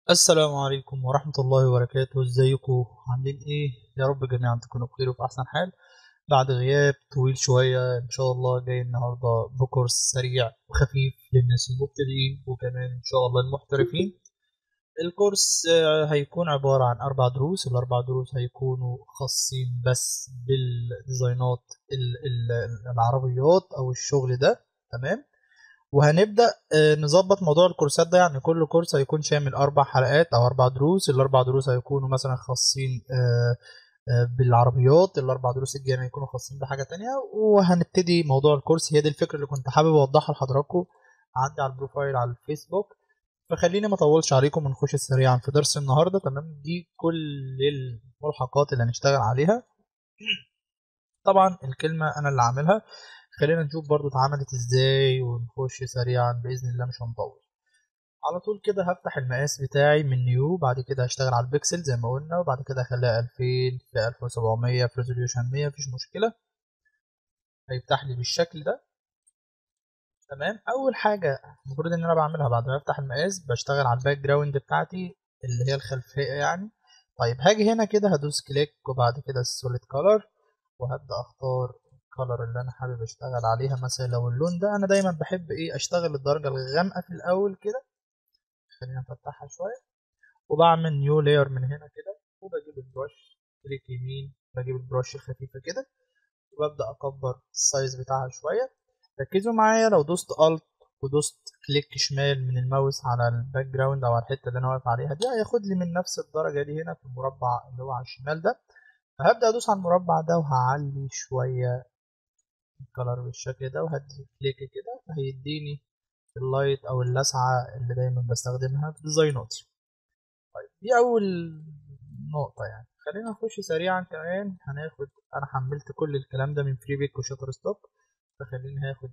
السلام عليكم ورحمة الله وبركاته ازيكم عاملين ايه يا رب جميعا تكونوا بخير وفي احسن حال بعد غياب طويل شوية ان شاء الله جاي النهاردة بكورس سريع وخفيف للناس المبتدئين وكمان ان شاء الله المحترفين الكورس آه، هيكون عبارة عن أربع دروس الأربع دروس هيكونوا خاصين بس بالديزاينات ال- ال- العربيات أو الشغل ده تمام وهنبدأ آه، نظبط موضوع الكورسات ده يعني كل كورس هيكون شامل أربع حلقات أو أربع دروس الأربع دروس هيكونوا مثلا خاصين آه، آه، بالعربيات الأربع دروس الجايين هيكونوا خاصين بحاجة تانية وهنبتدي موضوع الكورس هي دي الفكرة اللي كنت حابب أوضحها لحضراتكم عندي على البروفايل على الفيسبوك فخليني ما اطولش عليكم ونخش سريعا في درس النهارده تمام دي كل الملحقات اللي هنشتغل عليها طبعا الكلمة أنا اللي عاملها خلينا نشوف برضو اتعملت ازاي ونخش سريعا بإذن الله مش هنطول على طول كده هفتح المقاس بتاعي من نيو بعد كده هشتغل على البكسل زي ما قلنا وبعد كده هخليها 2000 في 1700 في ريزوليوشن 100 مفيش مشكلة هيفتح لي بالشكل ده تمام اول حاجه المفروض ان انا بعملها بعد ما افتح المقاس بشتغل على الباك جراوند بتاعتي اللي هي الخلفيه يعني طيب هاجي هنا كده هدوس كليك وبعد كده السوليد كولر وهبدا اختار الكولر اللي انا حابب اشتغل عليها مثلا لو اللون ده انا دايما بحب ايه اشتغل الدرجه الغامقه في الاول كده خلينا نفتحها شويه وبعمل نيو لاير من هنا كده وبجيب البرش كليك يمين بجيب البرش الخفيفه كده وببدا اكبر السايز بتاعها شويه ركزوا معايا لو دوست الت ودوست كليك شمال من الماوس على الباك جراوند او على الحته اللي انا واقف عليها دي هياخد لي من نفس الدرجه دي هنا في المربع اللي هو على الشمال ده فهبدا ادوس على المربع ده وهعلي شويه الكلر بالشكل ده وهدي كليك كده فهيديني اللايت او اللسعه اللي دايما بستخدمها في ديزايناتي طيب دي اول نقطه يعني خلينا نخش سريعا كمان هناخد انا حملت كل الكلام ده من فري بيك وشاتر ستوك فخليني هاخد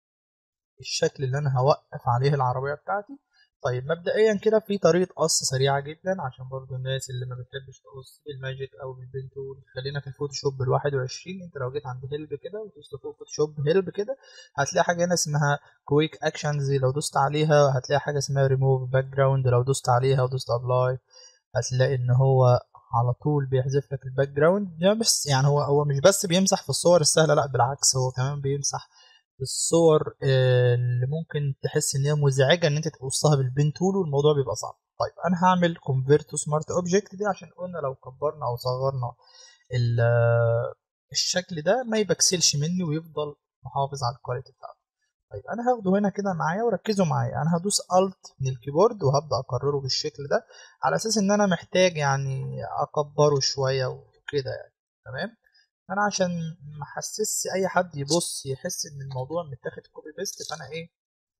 الشكل اللي انا هوقف عليه العربيه بتاعتي طيب مبدئيا كده في طريقه قص سريعه جدا عشان برضو الناس اللي ما بتحبش تقص بالماجيك او بالبين تول خلينا في الفوتوشوب ال 21 انت لو جيت عند هيلب كده ودوست فوق فوتوشوب هيلب كده هتلاقي حاجه هنا اسمها كويك اكشنز لو دوست عليها هتلاقي حاجه اسمها ريموف باك جراوند لو دوست عليها ودوست ابلاي هتلاقي ان هو على طول بيحذف لك الباك جراوند ده بس يعني هو هو مش بس بيمسح في الصور السهله لا بالعكس هو كمان بيمسح الصور آه، اللي ممكن تحس ان هي مزعجه ان انت تقصها بالبين تول والموضوع بيبقى صعب طيب انا هعمل كونفيرت تو سمارت اوبجكت دي عشان قلنا لو كبرنا او صغرنا ال- آه، الشكل ده ما يبكسلش مني ويفضل محافظ على الكواليتي بتاعته طيب انا هاخده هنا كده معايا وركزوا معايا انا هدوس الت من الكيبورد وهبدا اكرره بالشكل ده على اساس ان انا محتاج يعني اكبره شويه وكده يعني تمام انا عشان ما احسسش اي حد يبص يحس ان الموضوع متاخد كوبي بيست فانا ايه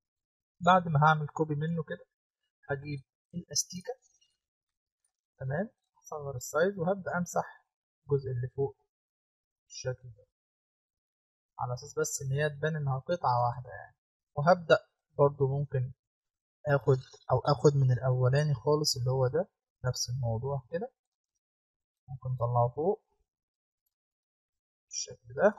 بعد ما هعمل كوبي منه كده هجيب الاستيكه تمام اصغر السايز وهبدا امسح الجزء اللي فوق بالشكل ده على اساس بس ان هي تبان انها قطعه واحده يعني وهبدا برضو ممكن اخد او اخد من الاولاني خالص اللي هو ده نفس الموضوع كده ممكن نطلعه فوق بالشكل ده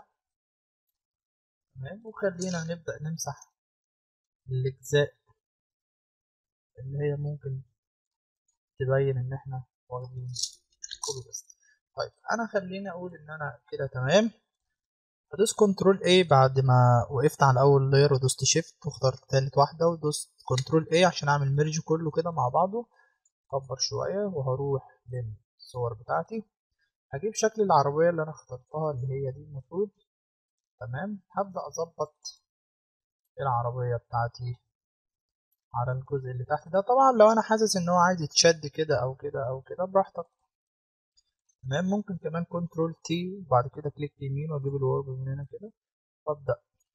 تمام وخلينا نبدأ نمسح الأجزاء اللي هي ممكن تبين إن إحنا واخدين كله بس طيب أنا خليني أقول إن أنا كده تمام هدوس كنترول A بعد ما وقفت على أول لاير ودوست شيفت واخترت تالت واحدة ودوست كنترول A عشان أعمل ميرج كله كده مع بعضه أكبر شوية وهروح للصور بتاعتي هجيب شكل العربية اللي أنا اخترتها اللي هي دي المفروض تمام هبدأ أظبط العربية بتاعتي على الجزء اللي تحت ده طبعا لو أنا حاسس إن هو عايز يتشد كده أو كده أو كده براحتك تمام ممكن كمان كنترول تي وبعد كده كليك يمين وأجيب الورب من هنا كده وأبدأ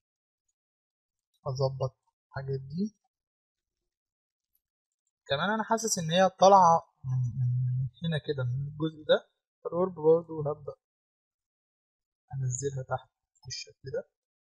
أظبط الحاجات دي كمان أنا حاسس إن هي طالعة من من- من هنا كده من الجزء ده فالورب برضه هبدأ أنزلها تحت بالشكل ده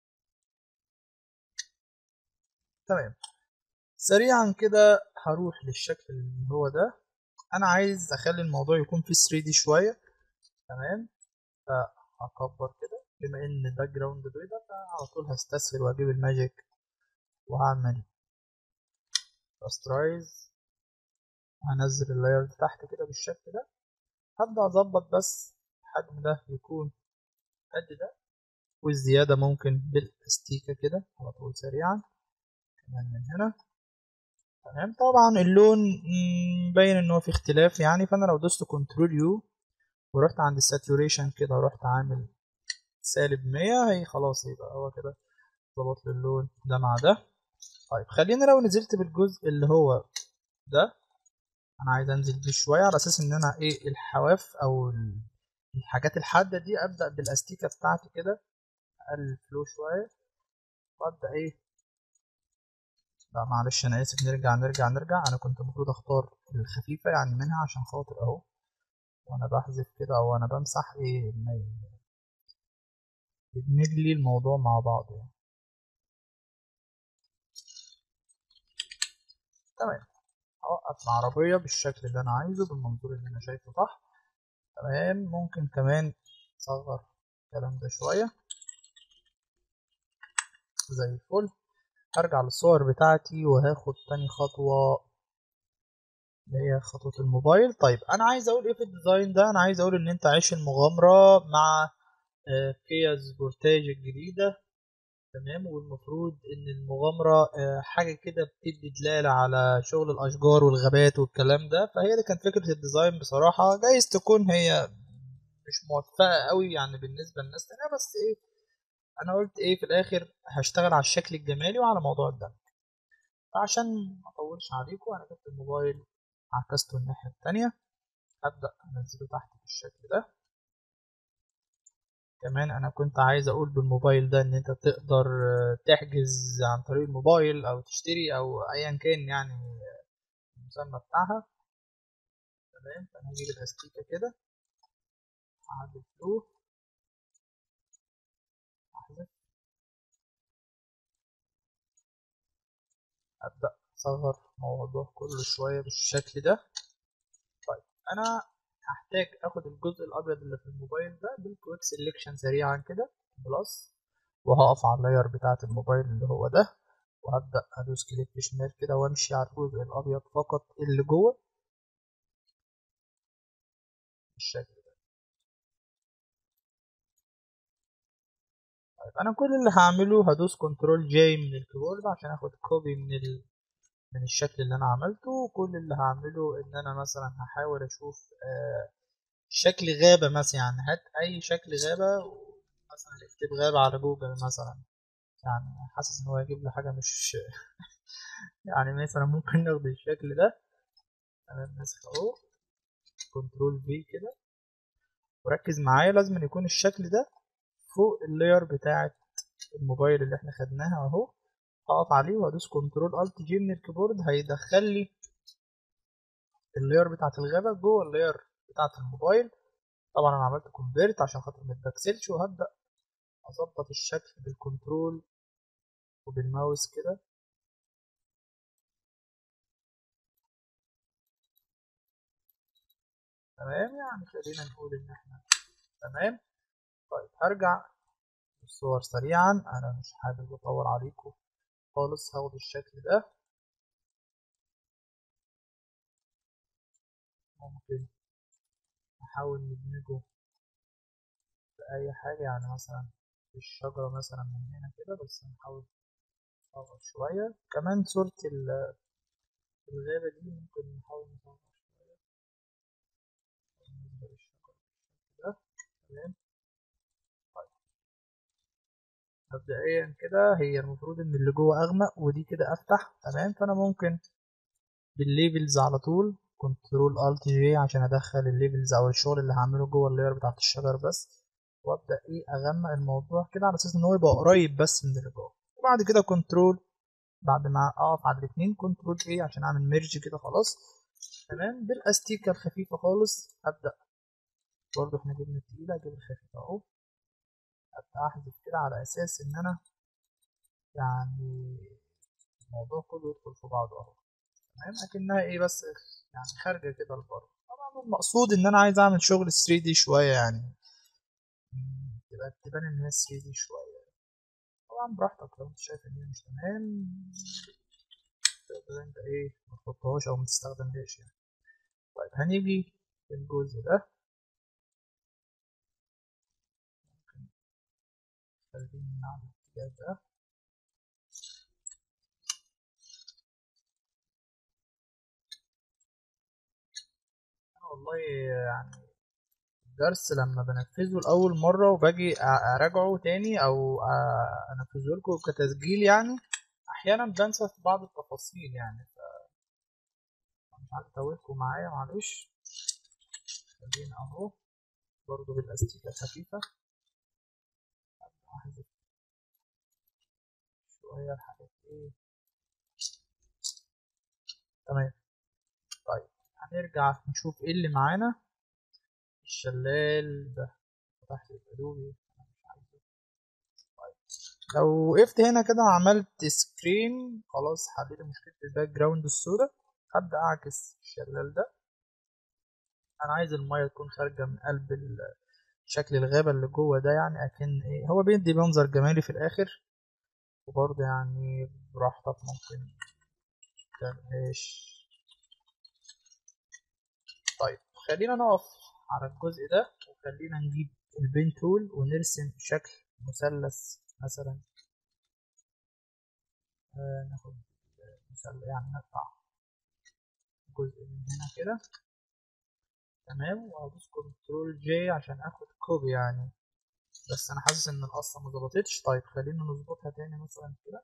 تمام سريعا كده هروح للشكل اللي هو ده انا عايز اخلي الموضوع يكون فيه 3 دي شويه تمام فهكبر كده بما ان الباك جراوند بيضة فعلى طول هستسهل واجيب الماجيك وهعمل راسترايز هنزل اللاير تحت كده بالشكل ده هبدأ أظبط بس الحجم ده يكون قد ده والزيادة ممكن بالاستيكة كده على طول سريعا كمان من هنا تمام طبعا اللون باين ان هو في اختلاف يعني فانا لو دوست كنترول يو ورحت عند الساتوريشن كده رحت عامل سالب مية هي خلاص يبقى هو كده ظبط لي اللون ده مع ده طيب خلينا لو نزلت بالجزء اللي هو ده انا عايز انزل بيه شويه على اساس ان انا ايه الحواف او الحاجات الحاده دي ابدا بالاستيكه بتاعتي كده اقلل الفلو شويه وابدا ايه لا معلش انا اسف نرجع نرجع نرجع انا كنت المفروض اختار الخفيفه يعني منها عشان خاطر اهو وانا بحذف كده او انا بمسح ايه ما يدمج لي الموضوع مع بعضه يعني. تمام اوقف العربيه بالشكل اللي انا عايزه بالمنظور اللي انا شايفه صح تمام ممكن كمان اصغر الكلام ده شويه زي الفل هرجع للصور بتاعتي وهاخد تاني خطوة اللي هي خطوة الموبايل طيب أنا عايز أقول إيه في الديزاين ده أنا عايز أقول إن أنت عايش المغامرة مع كيا سبورتاج الجديدة تمام والمفروض إن المغامرة حاجة كده بتدي دلالة على شغل الأشجار والغابات والكلام ده فهي دي كانت فكرة الديزاين بصراحة جايز تكون هي مش موفقة قوي يعني بالنسبة للناس تانية بس إيه انا قلت ايه في الاخر هشتغل على الشكل الجمالي وعلى موضوع الدمج فعشان ما اطولش عليكم انا جبت الموبايل عكسته الناحيه التانية هبدا انزله تحت بالشكل ده كمان انا كنت عايز اقول بالموبايل ده ان انت تقدر تحجز عن طريق الموبايل او تشتري او ايا كان يعني المسمى بتاعها تمام فانا هجيب الاستيكه كده اعدل فلو احذف ابدا اصغر الموضوع كله شويه بالشكل ده طيب انا هحتاج اخد الجزء الابيض اللي في الموبايل ده بالكويك سيلكشن سريعا كده بلس وهقف على اللاير بتاعه الموبايل اللي هو ده وهبدا ادوس كليك شمال كده وامشي على الجزء الابيض فقط اللي جوه بالشكل ده طيب انا كل اللي هعمله هدوس كنترول جي من الكيبورد عشان اخد كوبي من ال... من الشكل اللي انا عملته وكل اللي هعمله ان انا مثلا هحاول اشوف آه شكل غابة مثلا يعني هات اي شكل غابة مثلا اكتب غابة على جوجل مثلا يعني حاسس ان هو هيجيب لي حاجة مش يعني مثلا ممكن ناخد الشكل ده تمام نسخ اهو كنترول في كده وركز معايا لازم يكون الشكل ده فوق اللاير بتاعة الموبايل اللي احنا خدناها اهو هقف عليه وادوس كنترول الت جي من الكيبورد هيدخل لي اللاير بتاعة الغابة جوه اللاير بتاعة الموبايل طبعا انا عملت كونفيرت عشان خاطر ما تبكسلش وهبدأ اظبط الشكل بالكنترول وبالماوس كده تمام يعني خلينا نقول ان احنا تمام طيب هرجع الصور سريعا انا مش حابب اطول عليكم خالص هاخد الشكل ده ممكن نحاول ندمجه في اي حاجة يعني مثلا في الشجرة مثلا من هنا كده بس نحاول نصغر شوية كمان صورة الغابة دي ممكن نحاول نصغر شوية بالنسبة للشجرة ده تمام مبدئيا كده هي المفروض ان اللي جوه اغمق ودي كده افتح تمام فانا ممكن بالليفلز على طول كنترول الت جي عشان ادخل الليفلز او الشغل اللي هعمله جوه اللاير بتاعت الشجر بس وابدا ايه اغمق الموضوع كده على اساس ان هو يبقى قريب بس من اللي جوه وبعد كده كنترول بعد ما اقف على الاثنين كنترول ايه عشان اعمل ميرج كده خلاص تمام بالاستيكه الخفيفه خالص ابدا برضه احنا جبنا التقيله اجيب الخفيفه اهو ابدا احذف كده على اساس ان انا يعني الموضوع كله يدخل في بعضه اهو تمام اكنها ايه بس يعني خارجه كده لبره طبعا المقصود ان انا عايز اعمل شغل 3 دي شويه يعني تبقى تبان ان هي 3 دي شويه طبعا براحتك لو انت شايف ان هي مش تمام تقدر انت ايه ما تحطهاش او ما تستخدمهاش يعني طيب هنيجي الجزء ده ممكن خلينا على الاتجاه ده والله يعني الدرس لما بنفذه لأول مرة وباجي أراجعه تاني أو أنفذه لكم كتسجيل يعني أحيانا بنسى في بعض التفاصيل يعني ف مش عايز أتوهكم معايا معلش خلينا أهو برضه بالأستيكة الخفيفة أحذف شوية الحاجات إيه تمام طيب هنرجع نشوف إيه اللي معانا الشلال ده فتحت الأدوبي أنا مش عايزه طيب لو وقفت هنا كده وعملت سكرين خلاص حليت مشكلة الباك جراوند السوداء هبدأ أعكس الشلال ده أنا عايز المية تكون خارجة من قلب شكل الغابة اللي جوه ده يعني أكن إيه هو بيدي منظر جمالي في الآخر وبرضه يعني براحتك ممكن متعملهاش طيب خلينا نقف على الجزء ده وخلينا نجيب البين تول ونرسم شكل مثلث مثلا آه ناخد مثلث يعني نقطع جزء من هنا كده تمام وهدوس كنترول جي عشان اخد كوبي يعني بس انا حاسس ان القصه ما ظبطتش طيب خلينا نظبطها تاني مثلا كده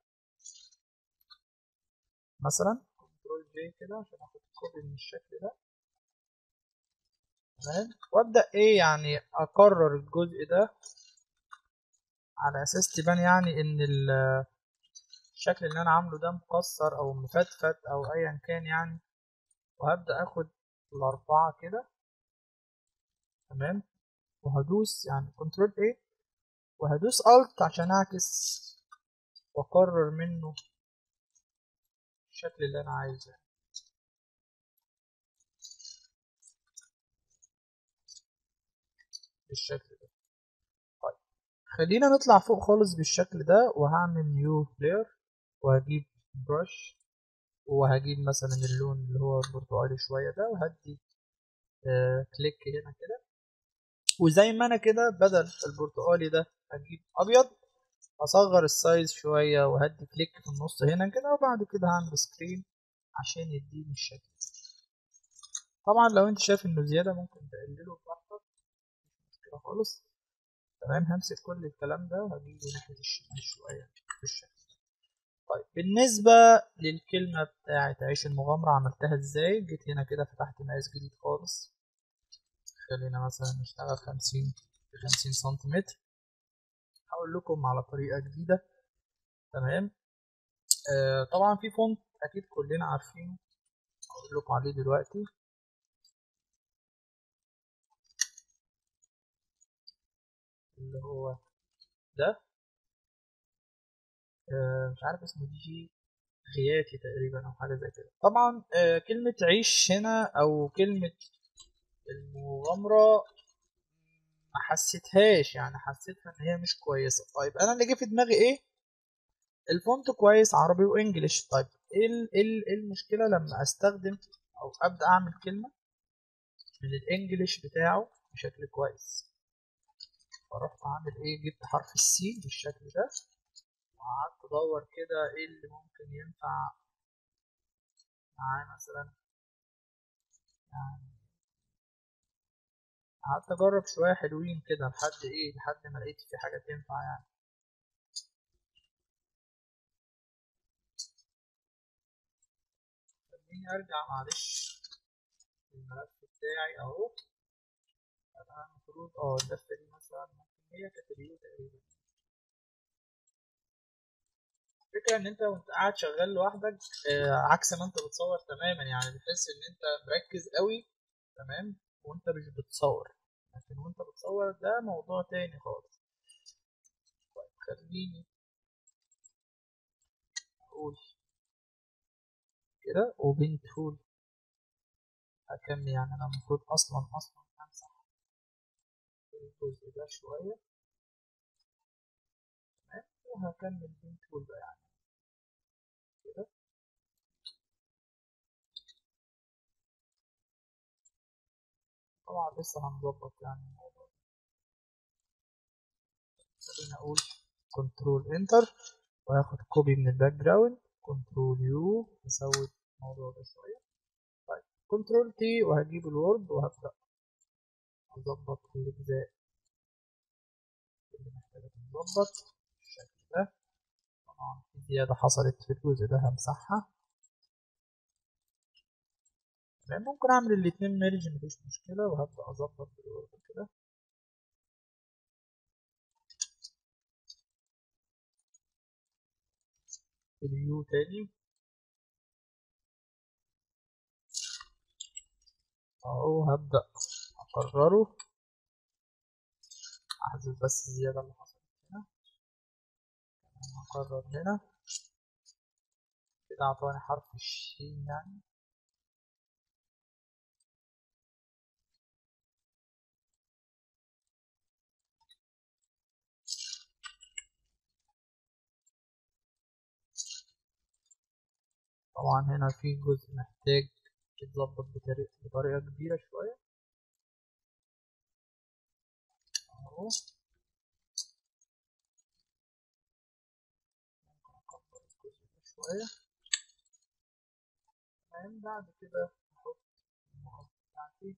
مثلا كنترول جي كده عشان اخد كوبي من الشكل ده تمام وابدا ايه يعني اكرر الجزء ده على اساس تبان يعني ان الشكل اللي انا عامله ده مكسر او مفتفت او ايا كان يعني وهبدا اخد الاربعه كده تمام وهدوس يعني كنترول ايه وهدوس الت عشان اعكس واكرر منه الشكل اللي انا عايزه بالشكل ده طيب خلينا نطلع فوق خالص بالشكل ده وهعمل نيو بلاير وهجيب برش وهجيب مثلا اللون اللي هو البرتقالي شويه ده وهدي آه كليك هنا كده وزي ما انا كده بدل البرتقالي ده هجيب ابيض اصغر السايز شويه وهدي كليك في النص هنا كده وبعد كده هعمل سكرين عشان يديني الشكل طبعا لو انت شايف انه زياده ممكن تقلله براحتك مش مشكله خالص تمام همسك كل الكلام ده وهجيبه ناحيه الشمال شويه بالشكل طيب بالنسبة للكلمة بتاعة عيش المغامرة عملتها ازاي جيت هنا كده فتحت مقاس جديد خالص خلينا مثلا نشتغل خمسين بخمسين سنتيمتر هقول لكم على طريقة جديدة تمام آه طبعا في فونت أكيد كلنا عارفينه هقول لكم عليه دلوقتي اللي هو ده آه مش عارف اسمه دي جي غياتي تقريبا أو حاجة زي كده طبعا آه كلمة عيش هنا أو كلمة المغامرة ما حسيتهاش يعني حسيتها ان هي مش كويسه طيب انا اللي جه في دماغي ايه الفونت كويس عربي وانجليش طيب ايه ايه المشكله لما استخدم او ابدا اعمل كلمه من الانجليش بتاعه بشكل كويس فرحت عامل ايه جبت حرف السي بالشكل ده وقعدت ادور كده ايه اللي ممكن ينفع معاه مثلا يعني قعدت اجرب شويه حلوين كده لحد ايه لحد ما لقيت في حاجه تنفع يعني خليني ارجع معلش الملف بتاعي اهو انا المفروض اه اللفه دي مثلا ممكن هي كانت اليو تقريبا الفكرة ان انت وانت قاعد شغال لوحدك آه عكس ما انت بتصور تماما يعني بتحس ان انت مركز قوي تمام وانت مش بتصور لكن وانت بتصور ده موضوع تاني خالص طيب خليني اقول كده وبين تول هكمل يعني انا المفروض اصلا اصلا امسح الجزء ده شوية تمام وهكمل بين تول بقى يعني كده طبعا لسه هنظبط يعني الموضوع خلينا اقول كنترول انتر وهاخد كوبي من الباك جراوند كنترول يو اسوي الموضوع ده شويه طيب كنترول تي وهجيب الوورد وهبدا اظبط الاجزاء اللي محتاجه تتظبط بالشكل ده طبعا في زياده حصلت في الجزء ده همسحها تمام ممكن اعمل الاتنين ميرج مفيش مشكله وهبدا اظبط بالوورد كده اليو تاني اهو هبدأ اكرره احذف بس الزيادة اللي حصلت هنا هكرر هنا كده اعطاني حرف الشين يعني طبعا هنا في جزء محتاج يتظبط بطريقة بطريقة كبيرة شوية اهو ممكن اكبر الجزء ده شوية تمام بعد كده احط النقط بتاعتي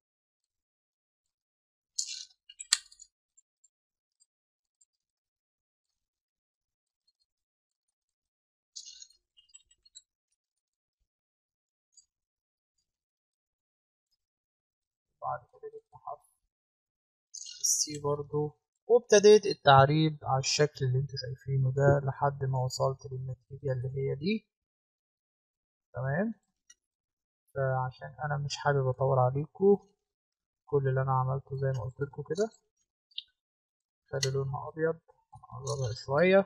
بعد كده جبت حرف السي برضو وابتديت التعريب على الشكل اللي انتوا شايفينه ده لحد ما وصلت للنتيجة اللي هي دي تمام فعشان انا مش حابب اطول عليكم كل اللي انا عملته زي ما قلت لكم كده خلي لونها ابيض هنقربها شوية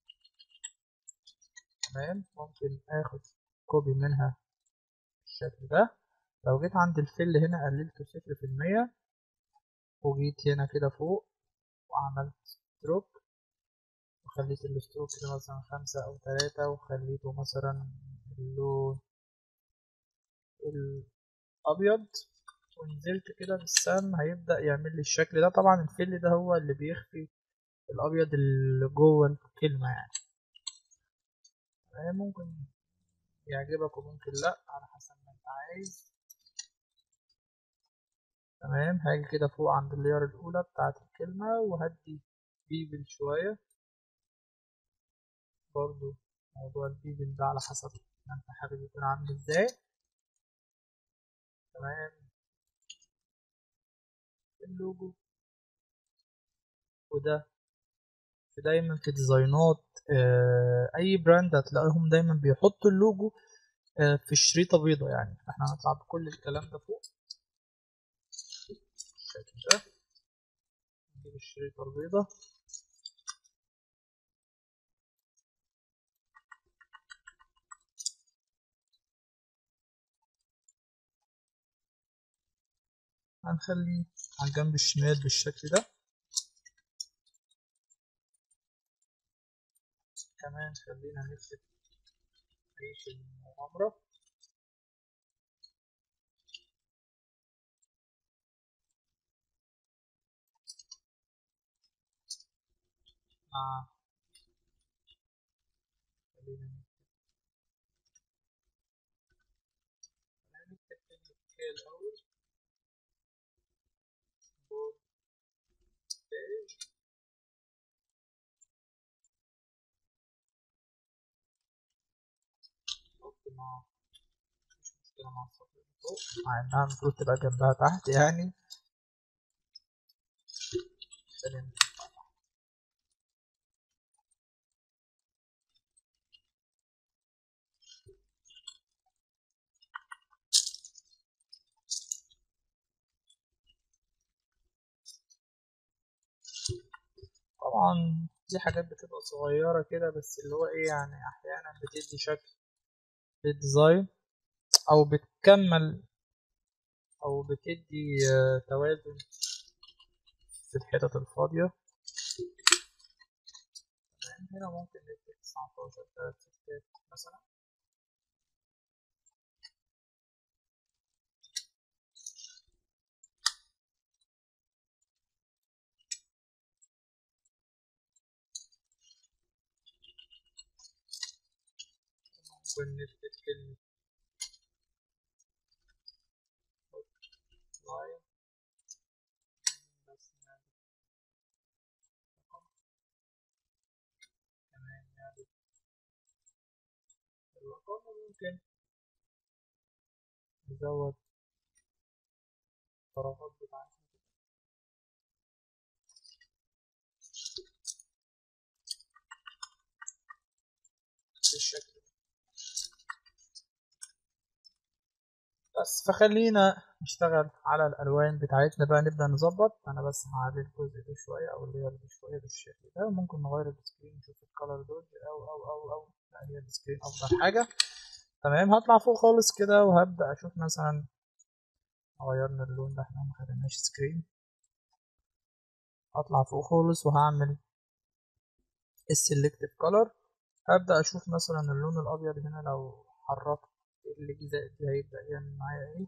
تمام ممكن اخد كوبي منها بالشكل ده لو جيت عند الفل هنا قللته صفر في المية وجيت هنا كده فوق وعملت ستروك وخليت الستروك كده مثلا خمسة أو تلاتة وخليته مثلا اللون الأبيض ونزلت كده بالسهم هيبدأ يعمل لي الشكل ده طبعا الفل ده هو اللي بيخفي الأبيض اللي جوه الكلمة يعني ممكن يعجبك وممكن لأ على حسب ما انت عايز تمام هاجي كده فوق عند اللير الأولى بتاعت الكلمة وهدي بيبل شوية برضو موضوع البيبل ده على حسب ما انت حابب يكون عامل ازاي تمام اللوجو وده في دايما في ديزاينات آه اي براند هتلاقيهم دايما بيحطوا اللوجو آه في شريطة بيضة يعني احنا هنطلع بكل الكلام ده فوق بالشكل ده نجيب الشريطة البيضة هنخليه على الجنب الشمال بالشكل ده كمان خلينا نكتب عيش المغامرة مع خلينا نكتب نكتب كلمة الأول بول ستيج نحط مع مش مشكلة مع السطر اللي فوق مع إنها المفروض تبقى جنبها تحت يعني خلينا طبعا دي حاجات بتبقى صغيرة كده بس اللي هو ايه يعني احيانا بتدي شكل للديزاين او بتكمل او بتدي آه، توازن في الحتت الفاضية تمام هنا ممكن نكتب 19 تلات ستات مثلا ونكتب كلمة لاين بس نعمل رقم كمان نعمل الرقم وممكن نزود الفراغات بتاعتنا بالشكل ده بس فخلينا نشتغل على الالوان بتاعتنا بقى نبدا نظبط انا بس هعدل الجزء ده شويه او اللير ده شويه بالشكل ده وممكن نغير السكرين نشوف الكالر دوج او او او او لا هي السكرين افضل حاجه تمام هطلع فوق خالص كده وهبدا اشوف مثلا غيرنا اللون ده احنا ما خدناش سكرين هطلع فوق خالص وهعمل السلكتيف كولر هبدا اشوف مثلا اللون الابيض هنا لو حركت الاجزاء دي هيبدا يعمل معايا ايه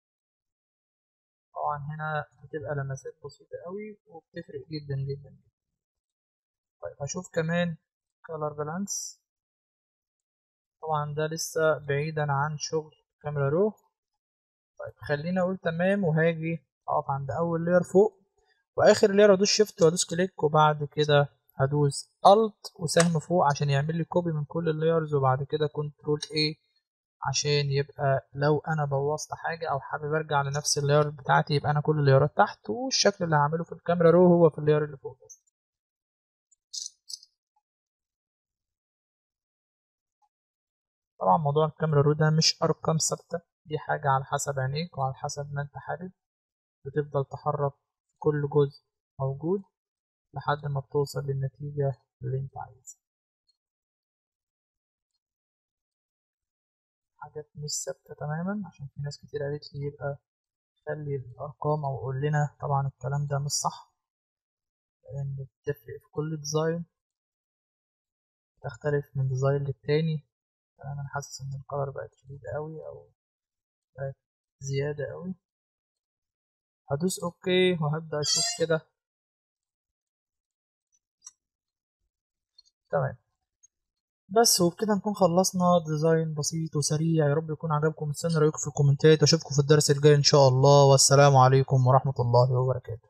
طبعا هنا بتبقى لمسات بسيطه قوي وبتفرق جدا جدا طيب هشوف كمان كولر بالانس طبعا ده لسه بعيدا عن شغل كاميرا رو طيب خليني اقول تمام وهاجي اقف عند اول لير فوق واخر لير ادوس شيفت وادوس كليك وبعد كده هدوس الت وسهم فوق عشان يعمل لي كوبي من كل اللايرز وبعد كده كنترول ايه عشان يبقى لو انا بوظت حاجه او حابب ارجع لنفس اللاير بتاعتي يبقى انا كل اللايرات تحت والشكل اللي هعمله في الكاميرا رو هو في اللاير اللي فوق بس طبعا موضوع الكاميرا رو ده مش ارقام ثابته دي حاجه على حسب عينيك وعلى حسب ما انت حابب بتفضل تحرك كل جزء موجود لحد ما بتوصل للنتيجة اللي انت عايزها حاجات مش ثابتة تماما عشان في ناس كتير قالت لي يبقى خلي الأرقام أو قول لنا طبعا الكلام ده مش صح لأن بتفرق في كل ديزاين تختلف من ديزاين للتاني أنا حاسس إن القرار بقت شديدة أوي أو بقت زيادة أوي هدوس أوكي وهبدأ أشوف كده تمام بس وبكده نكون خلصنا ديزاين بسيط وسريع يا رب يكون عجبكم استنى رايكم في الكومنتات اشوفكم في الدرس الجاي ان شاء الله والسلام عليكم ورحمة الله وبركاته